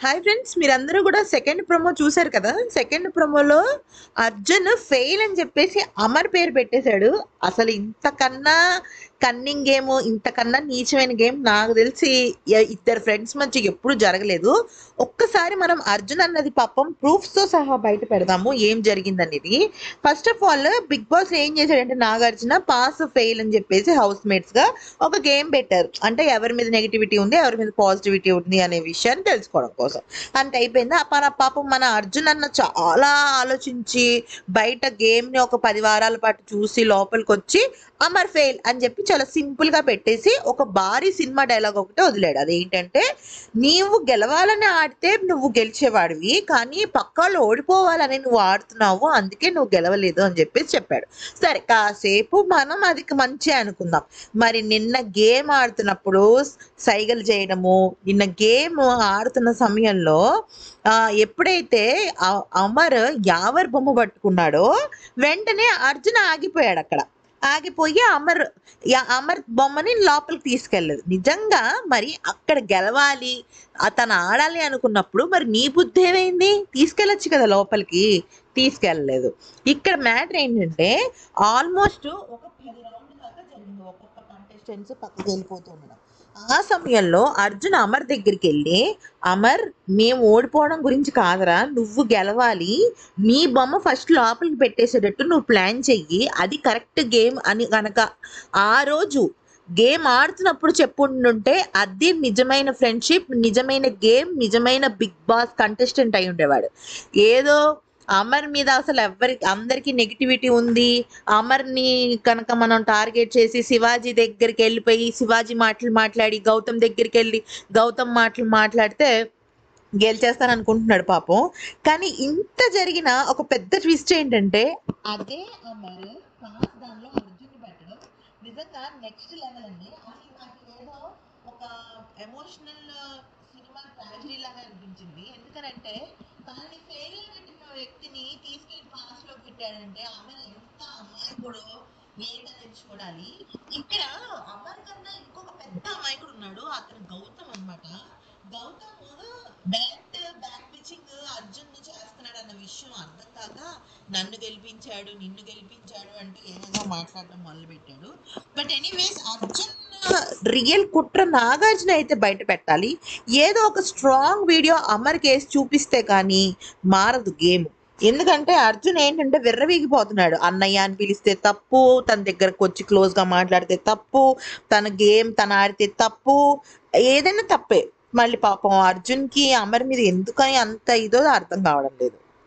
hi friends మీరందరూ కూడా second promo చూశారు కదా సెకండ్ ప్రోమోలో అర్జున్ ఫెయిల్ అని చెప్పేసి అమర్ పేరు పెట్టేశాడు అసలు ఇంతకన్నా కన్నింగ్ గేమ్ ఇంతకన్నా నీచమైన గేమ్ నాకు తెలిసి ఎ- ఇద్దరు ఫ్రెండ్స్ మధ్య ఎప్పుడు జరగలేదు ఒక్కసారి మనం అర్జున్ అన్నది పాపం proofs తో సహా బయట పెడదాము ఏం జరిగిందనేది first of all Bigg Boss ఏం చేశాడంటే నాగార్జున పాస్ ఫెయిల్ అని చెప్పేసి హౌస్ మేట్స్ గా ఒక గేమ్ పెట్టారు అంటే ఎవరి మీద నెగిటివిటీ ఉంది ఎవరి మీద పాజిటివిటీ ఉంది అనే విషయాన్ని తెలుసుకోవడం కోసం అంత అయిపోయింది ఆ మన పాపం మన అర్జున్ అన్న చాలా ఆలోచించి బయట గేమ్ ని ఒక పది వారాల పాటు చూసి లోపలికి వచ్చి అమర్ ఫెయిల్ అని చెప్పి చాలా సింపుల్ గా పెట్టేసి ఒక భారీ సినిమా డైలాగ్ ఒకటే వదిలాడు అదేంటంటే నీవు గెలవాలని ఆడితే నువ్వు గెలిచేవాడివి కానీ పక్కాళ్ళు ఓడిపోవాలని నువ్వు ఆడుతున్నావు అందుకే నువ్వు గెలవలేదు అని చెప్పేసి చెప్పాడు సరే కాసేపు మనం అది మంచి అనుకుందాం మరి నిన్న గేమ్ ఆడుతున్నప్పుడు సైగలు చేయడము నిన్న గేమ్ ఆడుతున్న సమయంలో ఆ, ఎప్పుడైతే అ- అమర్ యావర్ బొమ్మ పట్టుకున్నాడో వెంటనే అర్జున్ ఆగిపోయాడు అక్కడ ఆగిపోయి అమర్ యా- అమర్ బొమ్మని లోపలికి తీసుకెళ్ళలేదు నిజంగా మరి అక్కడ గెలవాలి అతను ఆడాలి అనుకున్నప్పుడు మరి నీ బుద్ధి ఏమైంది తీసుకెళ్ళొచ్చు కదా లోపలికి తీసుకెళ్ళలేదు ఇక్కడ మ్యాటర్ ఏంటంటే ఆల్మోస్ట్ ఒక పది రౌండ్ దాకా జరిగింది ఒక్కొక్క కంటెస్టెంట్స్ పక్కకి వెళ్ళిపోతూ ఉండడం ఆ సమయంలో అర్జున్ అమర్ దగ్గరికి వెళ్ళి అమర్ మేము ఓడిపోవడం గురించి కాదురా నువ్వు గెలవాలి నీ బొమ్మ ఫస్ట్ లోపలికి పెట్టేసేటట్టు నువ్వు ప్లాన్ చెయ్యి అది కరెక్ట్ గేమ్ అని కనుక ఆ రోజు గేమ్ ఆడుతున్నప్పుడు చెప్పుంటుంటే అది నిజమైన ఫ్రెండ్షిప్ నిజమైన గేమ్ నిజమైన బిగ్ బాస్ కంటెస్టెంట్ అయి ఉండేవాడు ఏదో అమర్ మీద అసలు ఎవరికి అందరికి నెగిటివిటీ ఉంది అమర్ని కనుక మనం టార్గెట్ చేసి శివాజీ దగ్గరికి వెళ్ళిపోయి శివాజీ మాటలు మాట్లాడి గౌతమ్ దగ్గరికి వెళ్ళి గౌతమ్ మాటలు మాట్లాడితే గెలిచేస్తాను అనుకుంటున్నాడు పాపం కానీ ఇంత జరిగిన ఒక పెద్ద ట్విస్ట్ ఏంటంటే అదే అమర్ పాస్ దానిలో అర్జున్ పెట్టడం నిజంగా నెక్స్ట్ లెవెల్ అండి అసలు నాకు ఏదో ఒక ఎమోషనల్ సినిమా ట్రాజడీ లాగా అనిపించింది ఎందుకనంటే తనని ఫెయిల్ పెట్టిన వ్యక్తిని తీసుకెళ్లి పాస్ లో పెట్టాడంటే అమర్ ఎంత అమాయకుడు ఏంటనేది చూడాలి ఇక్కడ అమర్ కన్నా ఇంకొక పెద్ద అమాయకుడు ఉన్నాడు అతను గౌతమ్ అన్నమాట Gautam direct back pitching Arjun ని చేస్తున్నాడు అన్న విషయం అర్థం కాక నన్ను గెలిపించాడు నిన్ను గెలిపించాడు అంటే ఏదేదో మాట్లాడడం మొదలు పెట్టాడు బట్ ఎనీవేస్ అర్జున్ రియల్ కుట్ర నాగార్జున అయితే బయట పెట్టాలి ఏదో ఒక స్ట్రాంగ్ వీడియో అమర్ కేసు చూపిస్తే కానీ మారదు గేమ్ ఎందుకంటే అర్జున్ ఏంటంటే విర్రవీగిపోతున్నాడు అన్నయ్య అని పిలిస్తే తప్పు తన దగ్గరకు వచ్చి క్లోజ్ గా మాట్లాడితే తప్పు తన గేమ్ తన ఆడితే తప్పు ఏదైనా తప్పే మళ్ళీ పాపం అర్జున్ కి అమర్ మీద ఎందుకని అంత ఇదో అర్థం కావడం లేదు